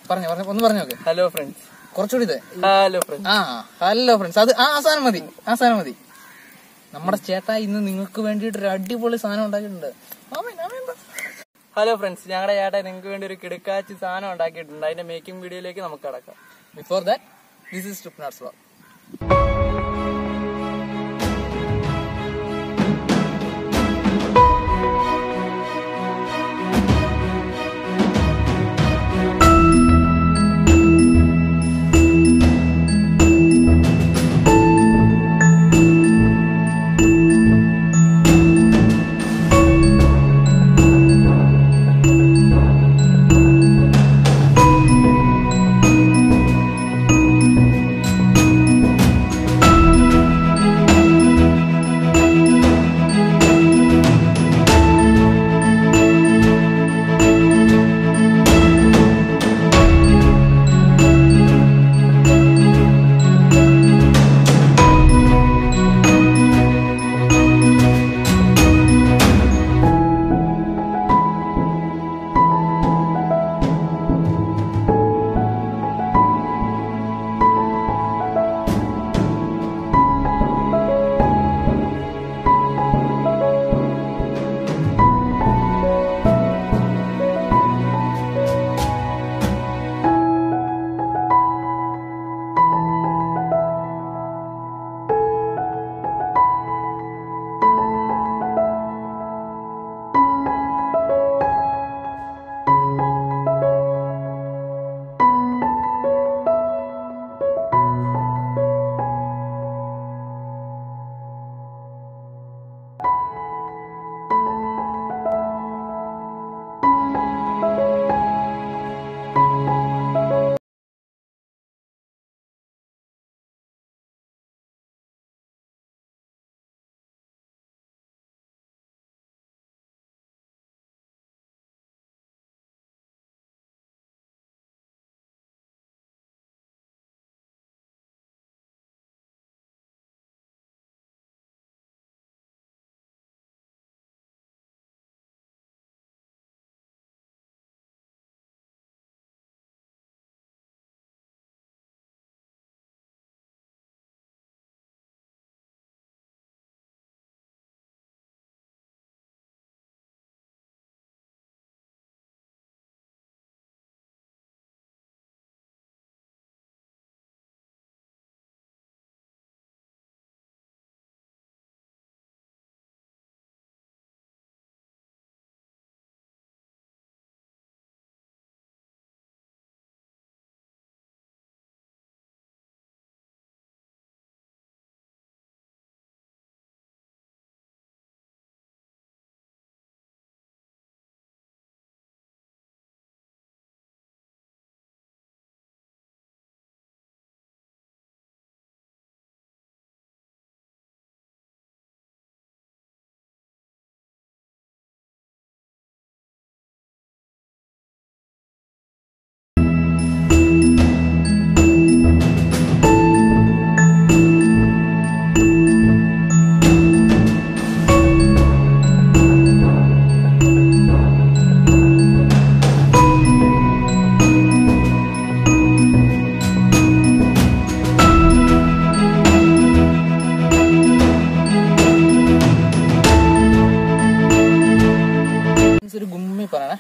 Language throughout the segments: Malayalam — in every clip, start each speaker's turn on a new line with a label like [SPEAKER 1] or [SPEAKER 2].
[SPEAKER 1] പറഞ്ഞു പറഞ്ഞു ഒന്ന് പറഞ്ഞു നോക്ക്
[SPEAKER 2] ഹലോ ഫ്രണ്ട്സ്
[SPEAKER 1] കുറച്ചുകൂടി ഇത്
[SPEAKER 2] ഹലോ ഫ്രണ്ട്സ്
[SPEAKER 1] ആ ഹലോ ഫ്രണ്ട്സ് അത് ആ സാധനം മതി ആ സാധനം മതി നമ്മുടെ ചേട്ടാ ഇന്ന് നിങ്ങൾക്ക് വേണ്ടിയിട്ട് ഒരു അടിപൊളി സാധനം ഉണ്ടാക്കിയിട്ടുണ്ട് ആമേൻ, ആമേൻ, ബാ.
[SPEAKER 2] ഹലോ ഫ്രണ്ട്സ് ഞങ്ങളുടെ ചേട്ടാ നിങ്ങൾക്ക് വേണ്ടി ഒരു കിടക്കാച്ചി സാധനം ഉണ്ടാക്കിയിട്ടുണ്ട് അതിന്റെ മേക്കിംഗ് വീഡിയോയിലേക്ക് നമുക്ക് കടക്കാം
[SPEAKER 1] ബിഫോർ ദാറ്റ് ദിസ് ഇസ് ട്രിപ്നാർസ് വ്ളോഗ് ഒരു ഗുമ്മി പറയണേ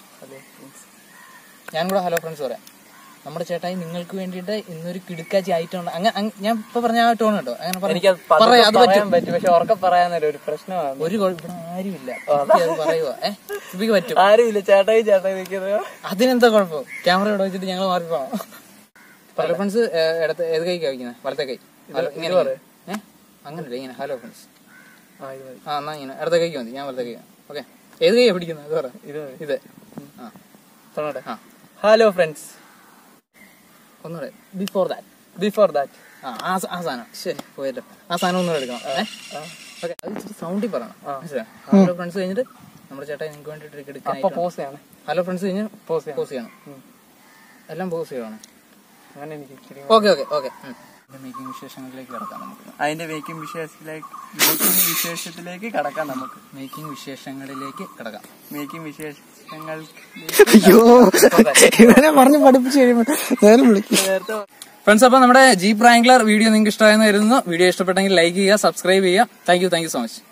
[SPEAKER 1] ഞാൻ കൂടെ ഹലോ ഫ്രണ്ട്സ് പറയാം നമ്മുടെ ചേട്ടായി നിങ്ങൾക്ക് വേണ്ടിയിട്ട് ഇന്നൊരു കിടുക്കാച്ചി ഐറ്റം ഉണ്ട് അങ്ങനെ അങ്ങ് ഞാൻ ഇപ്പൊ പറഞ്ഞ ആ ടോൺ കേട്ടോ അങ്ങനെ പറ-
[SPEAKER 2] എനിക്കത്
[SPEAKER 1] പറയാം അത്
[SPEAKER 2] പറയാൻ
[SPEAKER 1] പറ്റും
[SPEAKER 2] പറ്റും പക്ഷെ ഉറക്കെ പറയാനൊരു ഒരു പ്രശ്നമാണ്
[SPEAKER 1] ഒരു കുഴപ്പം ആരുമില്ല എനിക്ക് അത് പറയുക ഏഹ് സുബിക്ക് പറ്റും
[SPEAKER 2] ആരുമില്ല ചേട്ടായി ചേട്ടായി നിൽക്കുന്നത്
[SPEAKER 1] അതിനെന്താ കുഴപ്പം ക്യാമറ ഇവിടെ വെച്ചിട്ട് ഞങ്ങൾ മാറി പോകാം ഹലോ ഫ്രണ്ട്സ് ഇടത്ത് ഏത് കൈക്കാ വയ്ക്കുന്നത് വലത്തെ കൈ ഹലോ ഇങ്ങനെ ഏഹ് അങ്ങനല്ല ഇങ്ങനെ ഹലോ ഫ്രണ്ട്സ്
[SPEAKER 2] ആ ഇത് മതി
[SPEAKER 1] ആ എന്നാ ഇങ്ങനെ ഇടത്തെ കൈക്ക് മതി ഞാൻ വലത്തെ കൈ ഓക്കെ ഏത് കൈയാ പിടിക്കുന്നത് അത് പറ
[SPEAKER 2] ഇത് മതി
[SPEAKER 1] ഇത് ആ
[SPEAKER 2] തുടങ്ങട്ടെ
[SPEAKER 1] ആ
[SPEAKER 2] ഹലോ ഫ്രണ്ട്സ്
[SPEAKER 1] ഒന്നുകൂടെ ബിഫോർ ദാറ്റ്
[SPEAKER 2] ബിഫോർ ദാറ്റ്
[SPEAKER 1] ആ ആ സ- ആ സാധനം ശരി പോയല്ലോ ആ സാധനം ഒന്നുകൂടെ എടുക്കണം ഏഹ് ഓക്കെ അത് ഇച്ചിരി സൗണ്ടിൽ പറയണം മനസ്സിലായോ ഹലോ ഫ്രണ്ട്സ് കഴിഞ്ഞിട്ട് നമ്മുടെ ചേട്ടാ നിങ്ങൾക്ക് വേണ്ടിയിട്ട്
[SPEAKER 2] അപ്പൊ
[SPEAKER 1] എടുക്കാൻ
[SPEAKER 2] പോസ് ചെയ്യണേ
[SPEAKER 1] ഹലോ ഫ്രണ്ട്സ് കഴിഞ്ഞ്
[SPEAKER 2] പോസ് ചെയ്യണം
[SPEAKER 1] പോസ് ചെയ്യണം എല്ലാം പോസ് ചെയ്യണം
[SPEAKER 2] അങ്ങനെ എനിക്ക് ഇച്ചിരി
[SPEAKER 1] ഓക്കെ ഓക്കെ ഓക്കെ മേക്കിംഗ് വിശേഷങ്ങളിലേക്ക് കിടക്കാം നമുക്ക്
[SPEAKER 2] അതിന്റെ മേക്കിംഗ് വിശേഷത്തിലേക്ക് മേക്കിംഗ് വിശേഷത്തിലേക്ക് കടക്കാം നമുക്ക്
[SPEAKER 1] മേക്കിംഗ് വിശേഷങ്ങളിലേക്ക് കിടക്കാം
[SPEAKER 2] മേക്കിംഗ് വിശേഷങ്ങൾ
[SPEAKER 3] അയ്യോ ഇവനെ പറഞ്ഞ് പഠിപ്പിച്ചു കഴിയുമ്പോ നേരം വിളിക്കും
[SPEAKER 2] നേരത്തെ
[SPEAKER 1] ഫ്രണ്ട്സ് അപ്പൊ നമ്മുടെ ജീപ്പ് റാങ്ക്ലർ വീഡിയോ നിങ്ങൾക്ക് ഇഷ്ടമായെന്ന് കരുതുന്നു വീഡിയോ ഇഷ്ടപ്പെട്ടെങ്കിൽ ലൈക്ക് ചെയ്യുക സബ്സ്ക്രൈബ് ചെയ്യുക thank you thank you so much